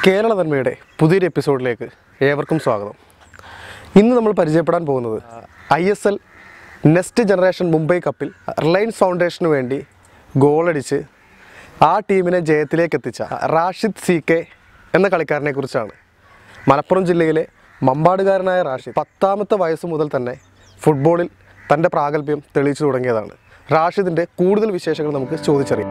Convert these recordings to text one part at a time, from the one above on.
കേരള തന്മയുടെ പുതിയൊരു എപ്പിസോഡിലേക്ക് ഏവർക്കും സ്വാഗതം ഇന്ന് നമ്മൾ പരിചയപ്പെടാൻ പോകുന്നത് I S L next generation Mumbai കപ്പിൽ റിലയൻസ് ഫൗണ്ടേഷന് വേണ്ടി ഗോളടിച്ച് ആ ടീമിനെ ജയത്തിലേക്ക് എത്തിച്ച റാഷിദ് സി കെ എന്ന കളിക്കാരനെ കുറിച്ചാണ് മലപ്പുറം ജില്ലയിലെ മമ്പാടുകാരനായ റാഷിദ് പത്താമത്തെ വയസ്സ് മുതൽ തന്നെ ഫുട്ബോളിൽ തൻ്റെ പ്രാഗൽഭ്യം തെളിയിച്ചു തുടങ്ങിയതാണ് റാഷിദിൻ്റെ കൂടുതൽ വിശേഷങ്ങൾ നമുക്ക് ചോദിച്ചറിയാം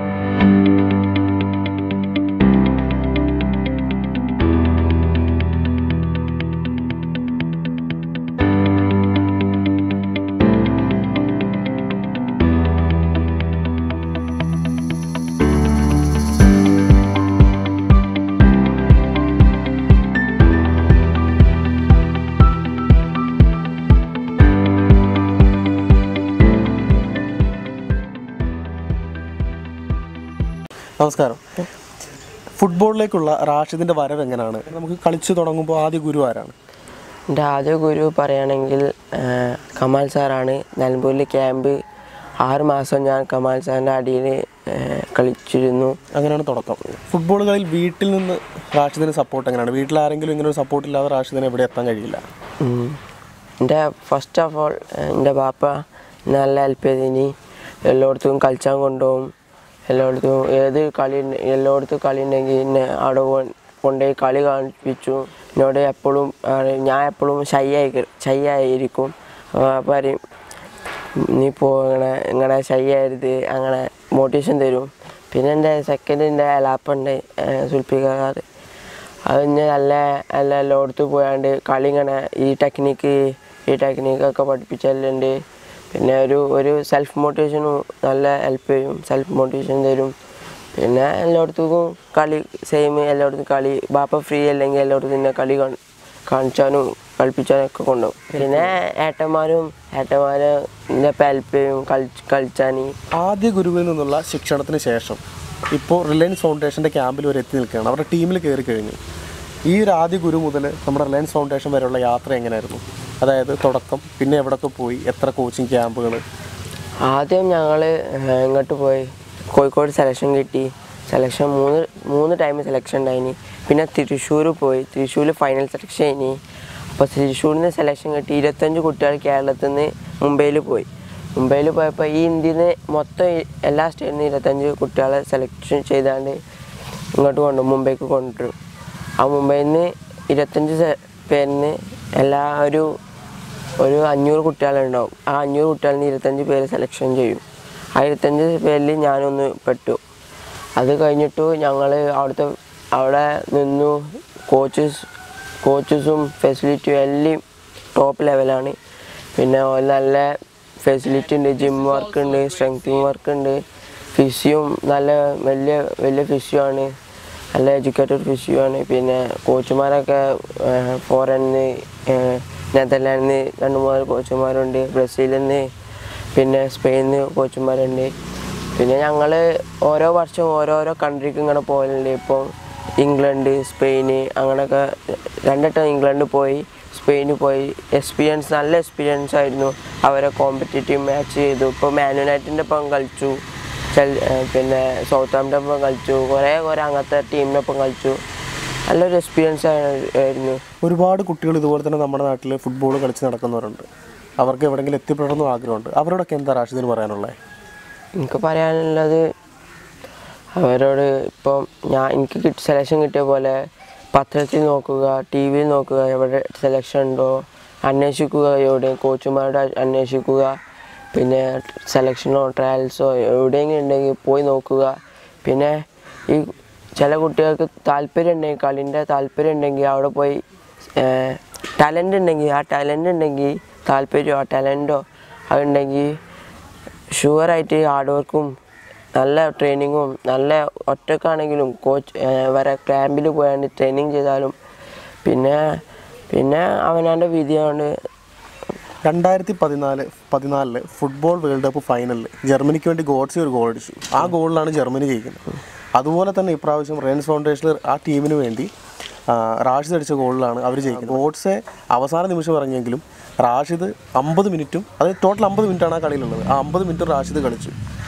നമസ്കാരം ഫുട്ബോളിലേക്കുള്ള റാഷിദിന്റെ വരവ് എങ്ങനെയാണ് നമുക്ക് കളിച്ചു തുടങ്ങുമ്പോൾ ആദ്യ ഗുരു ആരാണ് എൻ്റെ ആദ്യ ഗുരു പറയുകയാണെങ്കിൽ ആ, കമാൽ സാറാണ് നിലമ്പൂരിൽ ക്യാമ്പ് ആറ് മാസം ഞാൻ കമാൽ സാറിൻ്റെ അടിയിൽ ആ, കളിച്ചിരുന്നു അങ്ങനെയാണ് തുടക്കം ഫുട്ബോൾ കളിയിൽ വീട്ടിൽ നിന്ന് റാഷിദിന് സപ്പോർട്ട് എങ്ങനെയാണ് വീട്ടിൽ ആരെങ്കിലും ഇങ്ങനെ ഒരു സപ്പോർട്ട് ഇല്ലാതെ റാഷിദിന് എവിടെ എത്താൻ കഴിയില്ല ഉം. എൻ്റെ ഫസ്റ്റ് ഓഫ് ഓൾ എൻ്റെ ബാപ്പ നല്ല ഹെൽപ്പ് ചെയ്തിനി എല്ലായിടത്തും കളിച്ചാൻ കൊണ്ടുപോകും എല്ലായിടത്തും ഏത് കളി ഉണ്ട്- എല്ലായിടത്തും കളി ഉണ്ടെങ്കിൽ എന്നെ അവിടെ കൊ- കൊണ്ടുപോയി കളി കാണിപ്പിച്ചു എന്നോട് എപ്പോഴും ഞാൻ എപ്പോഴും ഷൈ ആയി ഷൈ ആയിരിക്കും അപ്പോൾ പറയും നീ പോ ഇങ്ങനെ ഇങ്ങനെ ഷൈ ആയിരുത് അങ്ങനെ മോട്ടിവേഷൻ തരും പിന്നെ എൻ്റെ സെക്കൻഡിൻ്റെ ലാപ്പുണ്ട് സുൽപ്പിക്കാർ അത് ഇനി നല്ല നല്ല എല്ലായിടത്തും പോയാണ്ട് കളി ഇങ്ങനെ ഈ ടെക്നിക്ക് ഈ ടെക്നിക്കൊക്കെ പഠിപ്പിച്ചല്ലുണ്ട് പിന്നെ ഒരു ഒരു സെൽഫ് മോട്ടിവേഷനും നല്ല ഹെൽപ്പ് ചെയ്യും സെൽഫ് മോട്ടിവേഷൻ തരും പിന്നെ എല്ലായിടത്തേക്കും കളി സെയിം എല്ലായിടത്തും കളി ബാപ്പ ഫ്രീ അല്ലെങ്കിൽ എല്ലായിടത്തും തന്നെ കളി കാണി- കാണിച്ചാനും കളിപ്പിച്ചാനും ഒക്കെ കൊണ്ടുപോകും പിന്നെ ഏട്ടന്മാരും ഏട്ടന്മാരെ ഇപ്പം ഹെൽപ്പ് ചെയ്യും കളി കളിച്ചാൻ ആദ്യ ഗുരുവിൽ നിന്നുള്ള ശിക്ഷണത്തിന് ശേഷം ഇപ്പോൾ റിലയൻസ് ഫൗണ്ടേഷൻ്റെ ക്യാമ്പിൽ വരെ എത്തി നിൽക്കുകയാണ് അവരുടെ ടീമിൽ കയറി കഴിഞ്ഞു ഈ ഒരു ആദ്യ ഗുരു മുതൽ നമ്മുടെ റിലയൻസ് ഫൗണ്ടേഷൻ വരെയുള്ള യാത്ര എങ്ങനെയായിരുന്നു അതായത് തുടക്കം പിന്നെ എവിടെയൊക്കെ പോയി എത്ര കോച്ചിങ് ക്യാമ്പുകൾ ആദ്യം ഞങ്ങൾ ഇങ്ങോട്ട് പോയി കോഴിക്കോട് സെലക്ഷൻ കിട്ടി സെലക്ഷൻ മൂന്ന് മൂന്ന് ടൈം സെലക്ഷൻ ഉണ്ടായിനി പിന്നെ തൃശ്ശൂർ പോയി തൃശ്ശൂർ ഫൈനൽ സെലക്ഷൻ ഇനി അപ്പോൾ തൃശ്ശൂരിൽ നിന്ന് സെലക്ഷൻ കിട്ടി ഇരുപത്തഞ്ച് കുട്ടികൾ കേരളത്തിൽ നിന്ന് മുംബൈയിൽ പോയി മുംബൈയിൽ പോയപ്പോൾ ഈ ഇന്ത്യയിൽ നിന്ന് മൊത്തം ഈ എല്ലാ സ്റ്റേറ്റിൽ നിന്ന് ഇരുപത്തഞ്ച് കുട്ടികളെ സെലക്ഷൻ ചെയ്താണ്ട് ഇങ്ങോട്ട് കൊണ്ടു മുംബൈക്ക് കൊണ്ടുവരും ആ മുംബൈയിൽ നിന്ന് ഇരുപത്തഞ്ച് സെ- പേരിന് എല്ലാ ഒരു ഒരു അഞ്ഞൂറ് കുട്ടികളുണ്ടാവും ആ അഞ്ഞൂറ് കുട്ടികളിൽ നിന്ന് ഇരുപത്തഞ്ച് പേര് സെലക്ഷൻ ചെയ്യും ആ ഇരുപത്തഞ്ച് പേരിൽ ഞാനൊന്ന് പെട്ടു അത് കഴിഞ്ഞിട്ട് ഞങ്ങൾ അവിടുത്തെ അവിടെ നിന്നു കോച്ചസ് കോച്ചസും ഫെസിലിറ്റിയും എല്ലാം ടോപ്പ് ലെവലാണ് പിന്നെ ഒരു നല്ല ഫെസിലിറ്റി ഉണ്ട് ജിം വർക്ക് ഉണ്ട് സ്ട്രെങ്തിങ് വർക്ക് ഉണ്ട് ഫിസിയും നല്ല വലിയ വലിയ ഫിസിയോ ആണ് നല്ല എഡ്യൂക്കേറ്റഡ് ഫിസിയോ ആണ് പിന്നെ കോച്ചുമാരൊക്കെ ഫോറിന് നെതർലാൻഡിൽ നിന്ന് രണ്ട് മൂന്ന് കോച്ചുമാരുണ്ട് ബ്രസീലിൽ നിന്ന് പിന്നെ സ്പെയിനിൽ നിന്ന് കോച്ചുമാരുണ്ട് പിന്നെ ഞങ്ങൾ ഓരോ വർഷം ഓരോരോ കൺട്രിക്ക് ഇങ്ങനെ പോകലുണ്ട് ഇപ്പം ഇംഗ്ലണ്ട് സ്പെയിന് അങ്ങനെയൊക്കെ രണ്ടിട്ടം ഇംഗ്ലണ്ട് പോയി സ്പെയിനിൽ പോയി എക്സ്പീരിയൻസ് നല്ല എക്സ്പീരിയൻസ് ആയിരുന്നു അവരെ കോമ്പറ്റേറ്റീവ് മാച്ച് ചെയ്തു ഇപ്പോൾ മാൻ യുണൈറ്റഡിൻ്റെ ഒപ്പം കളിച്ചു ചെൽ- ഏർ പിന്നെ സൗത്ത് ആംപ്റ്റൺ ഒപ്പം കളിച്ചു കുറേ കുറേ അങ്ങനത്തെ ടീമിനൊപ്പം കളിച്ചു നല്ലൊരു എക്സ്പീരിയൻസ് ആയിരുന്നു ഒരുപാട് കുട്ടികൾ ഇതുപോലെ തന്നെ നമ്മുടെ നാട്ടിൽ ഫുട്ബോൾ കളിച്ച് നടക്കുന്നവരുണ്ട് അവർക്ക് എവിടെയെങ്കിലും എത്തിപ്പെടണമെന്ന് ആഗ്രഹമുണ്ട് അവരോടൊക്കെ എന്താ റാഷിദിന് പറയാനുള്ളത് എനിക്ക് പറയാനുള്ളത് അവരോട് ഇപ്പം ഞാൻ എനിക്ക് കിട്ടി സെലക്ഷൻ കിട്ടിയ പോലെ പത്രത്തിൽ നോക്കുക ടി വിയിൽ നോക്കുക എവിടെ സെലക്ഷൻ ഉണ്ടോ അന്വേഷിക്കുക എവിടെ കോച്ചുമാരോട് അന്വേഷിക്കുക പിന്നെ സെലക്ഷനോ ട്രയൽസോ എവിടെയെങ്കിലും ഉണ്ടെങ്കിൽ പോയി നോക്കുക പിന്നെ ഈ ചില കുട്ടികൾക്ക് താല്പര്യം ഉണ്ടെങ്കിൽ കളിൻ്റെ താല്പര്യം ഉണ്ടെങ്കിൽ അവിടെ പോയി ടാലൻ്റ് ഉണ്ടെങ്കിൽ ആ ടാലൻ്റ് ഉണ്ടെങ്കിൽ താല്പര്യമോ ആ ടാലൻറ്റോ അതുണ്ടെങ്കിൽ ഷുവറായിട്ട് ഹാർഡ് വർക്കും നല്ല ട്രെയിനിങ്ങും നല്ല ഒറ്റക്കാണെങ്കിലും കോച്ച് വരെ ക്യാമ്പിൽ പോയാണ്ട് ട്രെയിനിങ് ചെയ്താലും പിന്നെ പിന്നെ അവനാൻ്റെ വിധിയാണ് രണ്ടായിരത്തി പതിനാല് പതിനാലില് ഫുട്ബോൾ വേൾഡ് കപ്പ് ഫൈനലിൽ ജർമ്മനിക്ക് വേണ്ടി ഗോഡ്സി ഒരു ഗോൾ അടിച്ചു ആ ഗോളിലാണ് ജർമ്മനി ജയിക്കുന്നത് അതുപോലെ തന്നെ ഇപ്രാവശ്യം റെയിൻസ് ഫൗണ്ടേഷനിൽ ആ ടീമിന് വേണ്ടി ആ, റാഷിദ് അടിച്ച ഗോളിലാണ് അവർ ജയിക്കുന്നത് ഗോഡ്സെ അവസാന നിമിഷം ഇറങ്ങിയെങ്കിലും റാഷിദ് അമ്പത് മിനിറ്റും അത് ടോട്ടൽ അമ്പത് മിനിറ്റാണ് ആ കളിയിലുള്ളത് ആ അമ്പത് മിനിറ്റ് റാഷിദ് കളിച്ചു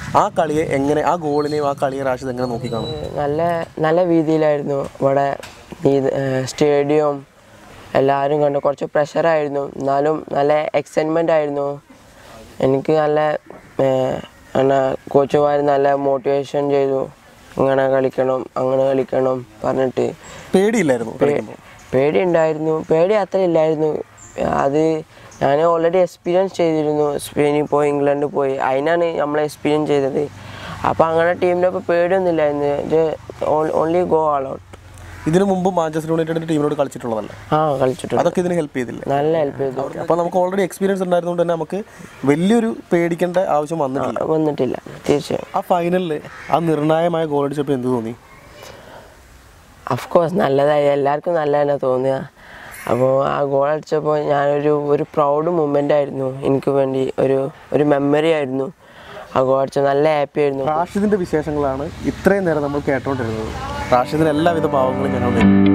ആ കളിയെ എങ്ങനെ ആ ഗോളിനെയും ആ കളിയെ റാഷിദ് എങ്ങനെ നോക്കിക്കാണും നല്ല നല്ല രീതിയിലായിരുന്നു ഇവിടെ ഈ സ്റ്റേഡിയം എല്ലാവരും കണ്ട് കുറച്ച് പ്രഷറായിരുന്നു എന്നാലും നല്ല എക്സൈറ്റ്മെൻ്റ് ആയിരുന്നു എനിക്ക് നല്ല എന്നാ കോച്ചുമാർ നല്ല മോട്ടിവേഷൻ ചെയ്തു ഇങ്ങനെ കളിക്കണം അങ്ങനെ കളിക്കണം പറഞ്ഞിട്ട് പേടിയില്ലായിരുന്നു കളിക്കുമ്പോൾ പേടി ഉണ്ടായിരുന്നു പേടി അത്ര ഇല്ലായിരുന്നു അത് ഞാൻ ഓൾറെഡി എക്സ്പീരിയൻസ് ചെയ്തിരുന്നു സ്പെയിനിൽ പോയി ഇംഗ്ലണ്ടിൽ പോയി അതിനാണ് നമ്മൾ എക്സ്പീരിയൻസ് ചെയ്തത് അപ്പോൾ അങ്ങനെ ടീമിൻ്റെ ഒപ്പം പേടിയൊന്നും ഇല്ലായിരുന്നു ഓൺലി ഗോ ആൾ ഔട്ട് ഇതിനു മുമ്പ് മാഞ്ചസ്റ്റർ യുണൈറ്റഡിന്റെ ടീമിനോട് കളിച്ചിട്ടുള്ളതല്ല ആ കളിച്ചിട്ടുണ്ട് അതൊക്കെ ഇതിന് ഹെൽപ്പ് ചെയ്തില്ല നല്ല ഹെൽപ്പ് ചെയ്തു അപ്പോൾ നമുക്ക് ഓൾറെഡി എക്സ്പീരിയൻസ് ഉണ്ടായിരുന്നതുകൊണ്ട് തന്നെ നമുക്ക് വലിയൊരു പേടിക്കേണ്ട ആവശ്യം വന്നിട്ടില്ല വന്നിട്ടില്ല തീർച്ചയായും ആ ഫൈനലിൽ ആ നിർണായകമായ ഗോൾ അടിച്ചപ്പോൾ എന്ത് തോന്നി അഫ്കോഴ്സ് നല്ലതായി എല്ലാവർക്കും നല്ല തന്നെ തോന്നുക അപ്പോൾ ആ ഗോൾ അടിച്ചപ്പോൾ ഞാനൊരു ഒരു പ്രൗഡ് മൂമെൻ്റ് ആയിരുന്നു എനിക്ക് വേണ്ടി ഒരു ഒരു മെമ്മറി ആയിരുന്നു ആ ഗോൾ അടിച്ച നല്ല ഹാപ്പി ആയിരുന്നു റാഷിദിന്റെ വിശേഷങ്ങളാണ് ഇത്രയും നേരം നമ്മൾ കേട്ടോണ്ടിരുന്നത് റാഷിദിന് എല്ലാവിധ ഭാവങ്ങളും ഞങ്ങൾ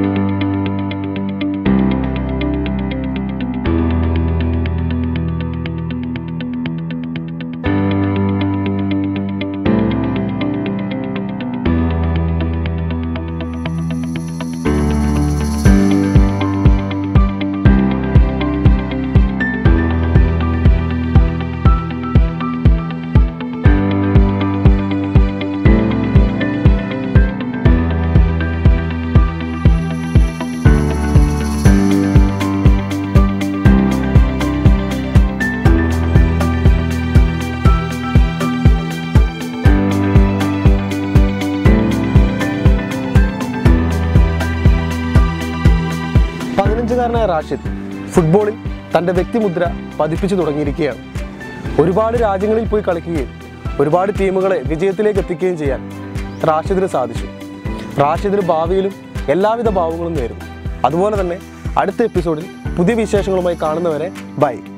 പതിനഞ്ചുകാരനായ റാഷിദ് ഫുട്ബോളിൽ തൻ്റെ വ്യക്തിമുദ്ര പതിപ്പിച്ചു തുടങ്ങിയിരിക്കുകയാണ് ഒരുപാട് രാജ്യങ്ങളിൽ പോയി കളിക്കുകയും ഒരുപാട് ടീമുകളെ വിജയത്തിലേക്ക് എത്തിക്കുകയും ചെയ്യാൻ റാഷിദിന് സാധിച്ചു റാഷിദിന് ഭാവിയിലും എല്ലാവിധ ഭാവങ്ങളും നേരുന്നു അതുപോലെ തന്നെ അടുത്ത എപ്പിസോഡിൽ പുതിയ വിശേഷങ്ങളുമായി കാണുന്നവരെ ബൈ